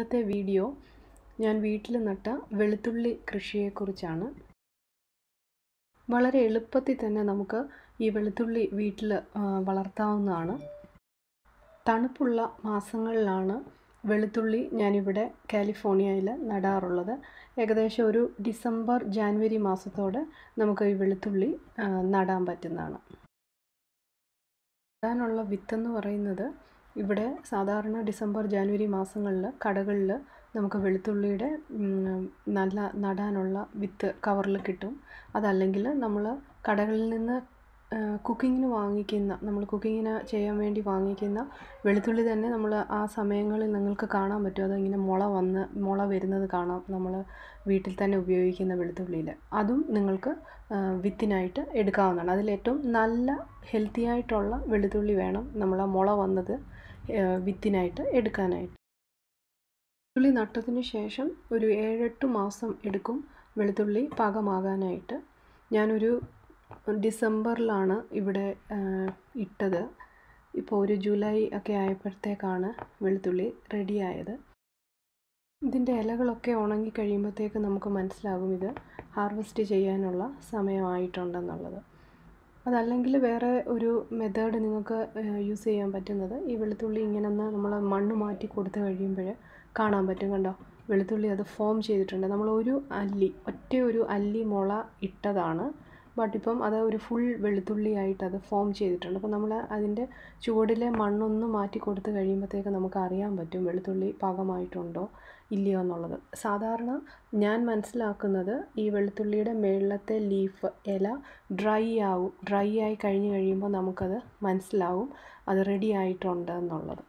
ഇന്നത്തെ വീഡിയോ ഞാൻ വീട്ടിൽ നട്ട വെളുത്തുള്ളി കൃഷിയെക്കുറിച്ചാണ് വളരെ എളുപ്പത്തിൽ തന്നെ നമുക്ക് ഈ വെളുത്തുള്ളി വീട്ടിൽ വളർത്താവുന്നതാണ് തണുപ്പുള്ള മാസങ്ങളിലാണ് വെളുത്തുള്ളി ഞാനിവിടെ കാലിഫോർണിയയിൽ നടാറുള്ളത് ഏകദേശം ഒരു ഡിസംബർ ജാനുവരി മാസത്തോടെ നമുക്ക് ഈ വെളുത്തുള്ളി നടാൻ പറ്റുന്നതാണ് നടാനുള്ള വിത്തെന്ന് പറയുന്നത് ഇവിടെ സാധാരണ ഡിസംബർ ജാനുവരി മാസങ്ങളിൽ കടകളിൽ നമുക്ക് വെളുത്തുള്ളിയുടെ നല്ല നടാനുള്ള വിത്ത് കവറിൽ കിട്ടും അതല്ലെങ്കിൽ നമ്മൾ കടകളിൽ നിന്ന് കുക്കിങ്ങിന് വാങ്ങിക്കുന്ന നമ്മൾ കുക്കിങ്ങിന് ചെയ്യാൻ വേണ്ടി വാങ്ങിക്കുന്ന വെളുത്തുള്ളി തന്നെ നമ്മൾ ആ സമയങ്ങളിൽ നിങ്ങൾക്ക് കാണാൻ പറ്റും അതിങ്ങനെ മുള വന്ന് മുള വരുന്നത് കാണാം നമ്മൾ വീട്ടിൽ തന്നെ ഉപയോഗിക്കുന്ന വെളുത്തുള്ളിയിൽ അതും നിങ്ങൾക്ക് വിത്തിനായിട്ട് എടുക്കാവുന്നതാണ് അതിലേറ്റവും നല്ല ഹെൽത്തി ആയിട്ടുള്ള വെളുത്തുള്ളി വേണം നമ്മൾ ആ മുള വന്നത് വിത്തിനായിട്ട് എടുക്കാനായിട്ട് വെളുത്തുള്ളി നട്ടതിന് ശേഷം ഒരു ഏഴെട്ട് മാസം എടുക്കും വെളുത്തുള്ളി പാകമാകാനായിട്ട് ഞാനൊരു ഡിസംബറിലാണ് ഇവിടെ ഇട്ടത് ഇപ്പോൾ ഒരു ജൂലൈ ഒക്കെ ആയപ്പോഴത്തേക്കാണ് വെളുത്തുള്ളി റെഡിയായത് ഇതിൻ്റെ ഇലകളൊക്കെ ഉണങ്ങി കഴിയുമ്പോഴത്തേക്ക് നമുക്ക് മനസ്സിലാകും ഇത് ഹാർവെസ്റ്റ് ചെയ്യാനുള്ള സമയമായിട്ടുണ്ടെന്നുള്ളത് അതല്ലെങ്കിൽ വേറെ ഒരു മെത്തേഡ് നിങ്ങൾക്ക് യൂസ് ചെയ്യാൻ പറ്റുന്നത് ഈ വെളുത്തുള്ളി ഇങ്ങനെ ഒന്ന് നമ്മൾ മണ്ണ് മാറ്റി കൊടുത്തു കഴിയുമ്പോൾ കാണാൻ പറ്റും കണ്ടോ വെളുത്തുള്ളി അത് ഫോം ചെയ്തിട്ടുണ്ട് നമ്മൾ ഒരു അല്ലി ഒറ്റ ഒരു അല്ലി മുള ഇട്ടതാണ് ബട്ട് ഇപ്പം അത് ഒരു ഫുൾ വെളുത്തുള്ളിയായിട്ട് അത് ഫോം ചെയ്തിട്ടുണ്ട് അപ്പോൾ നമ്മൾ അതിൻ്റെ ചുവടിലെ മണ്ണൊന്ന് മാറ്റി കൊടുത്ത് കഴിയുമ്പോഴത്തേക്ക് നമുക്ക് അറിയാൻ പറ്റും വെളുത്തുള്ളി പാകമായിട്ടുണ്ടോ ഇല്ലയോ എന്നുള്ളത് സാധാരണ ഞാൻ മനസ്സിലാക്കുന്നത് ഈ വെളുത്തുള്ളിയുടെ മേളത്തെ ലീഫ് ഇല ഡ്രൈ ആവും ഡ്രൈ ആയി കഴിഞ്ഞ് കഴിയുമ്പോൾ നമുക്കത് മനസ്സിലാവും അത് റെഡി ആയിട്ടുണ്ട് എന്നുള്ളത്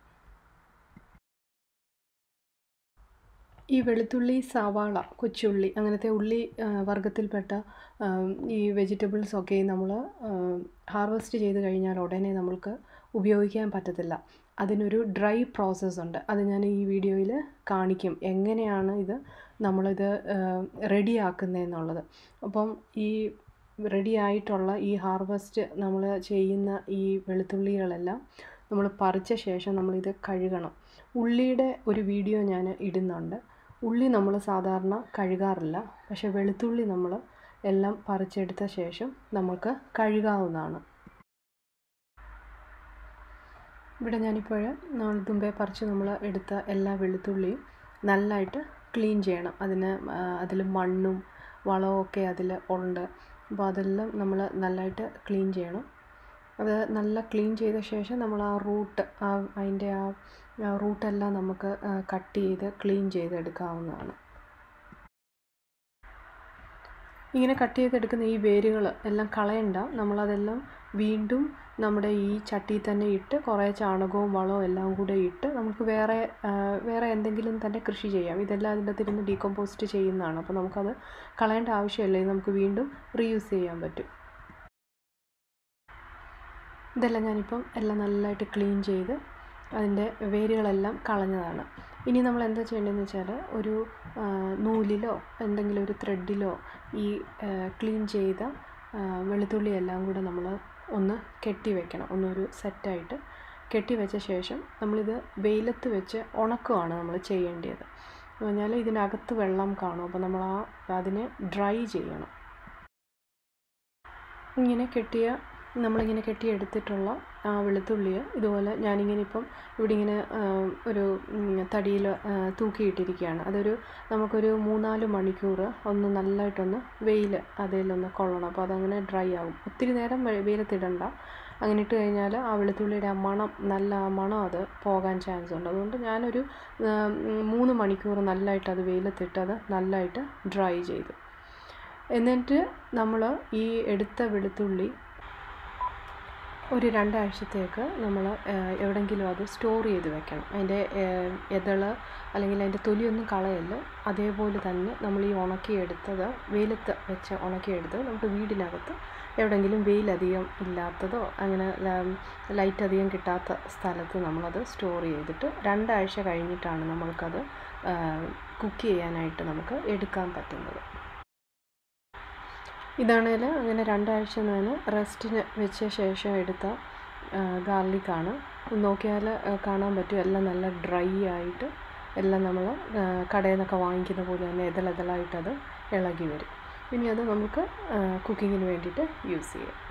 ഈ വെളുത്തുള്ളി സവാള കൊച്ചുള്ളി അങ്ങനത്തെ ഉള്ളി വർഗത്തിൽപ്പെട്ട ഈ വെജിറ്റബിൾസ് ഒക്കെ നമ്മൾ ഹാർവെസ്റ്റ് ചെയ്ത് കഴിഞ്ഞാൽ ഉടനെ നമ്മൾക്ക് ഉപയോഗിക്കാൻ പറ്റത്തില്ല അതിനൊരു ഡ്രൈ പ്രോസസ്സ് ഉണ്ട് അത് ഞാൻ ഈ വീഡിയോയിൽ കാണിക്കും എങ്ങനെയാണ് ഇത് നമ്മളിത് റെഡിയാക്കുന്നതെന്നുള്ളത് അപ്പം ഈ റെഡി ആയിട്ടുള്ള ഈ ഹാർവെസ്റ്റ് നമ്മൾ ചെയ്യുന്ന ഈ വെളുത്തുള്ളികളെല്ലാം നമ്മൾ പറിച്ച ശേഷം നമ്മളിത് കഴുകണം ഉള്ളിയുടെ ഒരു വീഡിയോ ഞാൻ ഇടുന്നുണ്ട് ഉള്ളി നമ്മൾ സാധാരണ കഴുകാറില്ല പക്ഷേ വെളുത്തുള്ളി നമ്മൾ എല്ലാം പറിച്ചെടുത്ത ശേഷം നമുക്ക് കഴുകാവുന്നതാണ് ഇവിടെ ഞാനിപ്പോൾ നമ്മൾ തുമ്പെ പറിച്ച് നമ്മൾ എടുത്ത എല്ലാ വെളുത്തുള്ളിയും നല്ലതായിട്ട് ക്ലീൻ ചെയ്യണം അതിന് അതിൽ മണ്ണും വളവും ഒക്കെ അതിൽ ഉണ്ട് അപ്പോൾ അതെല്ലാം നമ്മൾ നല്ലതായിട്ട് ക്ലീൻ ചെയ്യണം അത് നല്ല ക്ലീൻ ചെയ്ത ശേഷം നമ്മൾ ആ റൂട്ട് ആ അതിൻ്റെ ആ റൂട്ടെല്ലാം നമുക്ക് കട്ട് ചെയ്ത് ക്ലീൻ ചെയ്തെടുക്കാവുന്നതാണ് ഇങ്ങനെ കട്ട് ചെയ്തെടുക്കുന്ന ഈ വേരുകൾ എല്ലാം കളയണ്ട നമ്മളതെല്ലാം വീണ്ടും നമ്മുടെ ഈ ചട്ടിയിൽ തന്നെ ഇട്ട് കുറേ ചാണകവും വളവും എല്ലാം കൂടെ ഇട്ട് നമുക്ക് വേറെ വേറെ എന്തെങ്കിലും തന്നെ കൃഷി ചെയ്യാം ഇതെല്ലാം അതിൻ്റെ അകത്തിരുന്ന് ഡീകമ്പോസ്റ്റ് ചെയ്യുന്നതാണ് അപ്പോൾ നമുക്കത് കളയേണ്ട ആവശ്യമില്ല ഇത് നമുക്ക് വീണ്ടും റീയൂസ് ചെയ്യാൻ പറ്റും ഇതെല്ലാം ഞാനിപ്പം എല്ലാം നല്ലതായിട്ട് ക്ലീൻ ചെയ്ത് അതിൻ്റെ വേരുകളെല്ലാം കളഞ്ഞതാണ് ഇനി നമ്മൾ എന്താ ചെയ്യേണ്ടതെന്ന് വെച്ചാൽ ഒരു നൂലിലോ എന്തെങ്കിലും ഒരു ത്രെഡിലോ ഈ ക്ലീൻ ചെയ്ത വെളുത്തുള്ളി എല്ലാം കൂടെ നമ്മൾ ഒന്ന് കെട്ടി വെക്കണം ഒന്നൊരു സെറ്റായിട്ട് കെട്ടി വെച്ച ശേഷം നമ്മളിത് വെയിലത്ത് വെച്ച് ഉണക്കുകയാണ് നമ്മൾ ചെയ്യേണ്ടത് എന്ന് പറഞ്ഞാൽ ഇതിനകത്ത് വെള്ളം കാണും അപ്പോൾ നമ്മൾ ആ അതിനെ ഡ്രൈ ചെയ്യണം ഇങ്ങനെ കെട്ടിയ നമ്മളിങ്ങനെ കെട്ടിയെടുത്തിട്ടുള്ള ആ വെളുത്തുള്ളി ഇതുപോലെ ഞാനിങ്ങനെ ഇപ്പം ഇവിടെ ഇങ്ങനെ ഒരു തടിയിൽ തൂക്കിയിട്ടിരിക്കുകയാണ് അതൊരു നമുക്കൊരു മൂന്നാല് മണിക്കൂർ ഒന്ന് നല്ലതായിട്ടൊന്ന് വെയിൽ അതിലൊന്ന് കൊള്ളണം അപ്പോൾ അതങ്ങനെ ഡ്രൈ ആകും ഒത്തിരി നേരം വെയിലത്തിടണ്ട അങ്ങനെ ഇട്ട് കഴിഞ്ഞാൽ ആ വെളുത്തുള്ളിയുടെ ആ മണം നല്ല ആ മണം അത് പോകാൻ ചാൻസ് ഉണ്ട് അതുകൊണ്ട് ഞാനൊരു മൂന്ന് മണിക്കൂർ നല്ലതായിട്ട് അത് വെയിലത്തിട്ട് അത് നല്ലതായിട്ട് ഡ്രൈ ചെയ്തു എന്നിട്ട് നമ്മൾ ഈ എടുത്ത വെളുത്തുള്ളി ഒരു രണ്ടാഴ്ചത്തേക്ക് നമ്മൾ എവിടെയെങ്കിലും അത് സ്റ്റോർ ചെയ്ത് വെക്കണം അതിൻ്റെ ഇതള് അല്ലെങ്കിൽ അതിൻ്റെ തൊലിയൊന്നും കളയല്ല അതേപോലെ തന്നെ നമ്മൾ ഈ ഉണക്കിയെടുത്തത് വെയിലത്ത് വെച്ച് ഉണക്കിയെടുത്ത് നമുക്ക് വീടിനകത്ത് എവിടെയെങ്കിലും വെയിലധികം ഇല്ലാത്തതോ അങ്ങനെ ലൈറ്റ് അധികം കിട്ടാത്ത സ്ഥലത്ത് നമ്മളത് സ്റ്റോർ ചെയ്തിട്ട് രണ്ടാഴ്ച കഴിഞ്ഞിട്ടാണ് നമ്മൾക്കത് കുക്ക് ചെയ്യാനായിട്ട് നമുക്ക് എടുക്കാൻ പറ്റുന്നത് ഇതാണേൽ അങ്ങനെ രണ്ടാഴ്ച ഞാൻ റെസ്റ്റിന് വെച്ച ശേഷം എടുത്ത ഗാർലിക്കാണ് നോക്കിയാൽ കാണാൻ പറ്റും എല്ലാം നല്ല ഡ്രൈ ആയിട്ട് എല്ലാം നമ്മൾ കടയിൽ നിന്നൊക്കെ വാങ്ങിക്കുന്ന പോലെ തന്നെ ഇതളിതളായിട്ടത് ഇളകി വരും ഇനി അത് നമുക്ക് കുക്കിങ്ങിന് വേണ്ടിയിട്ട് യൂസ് ചെയ്യാം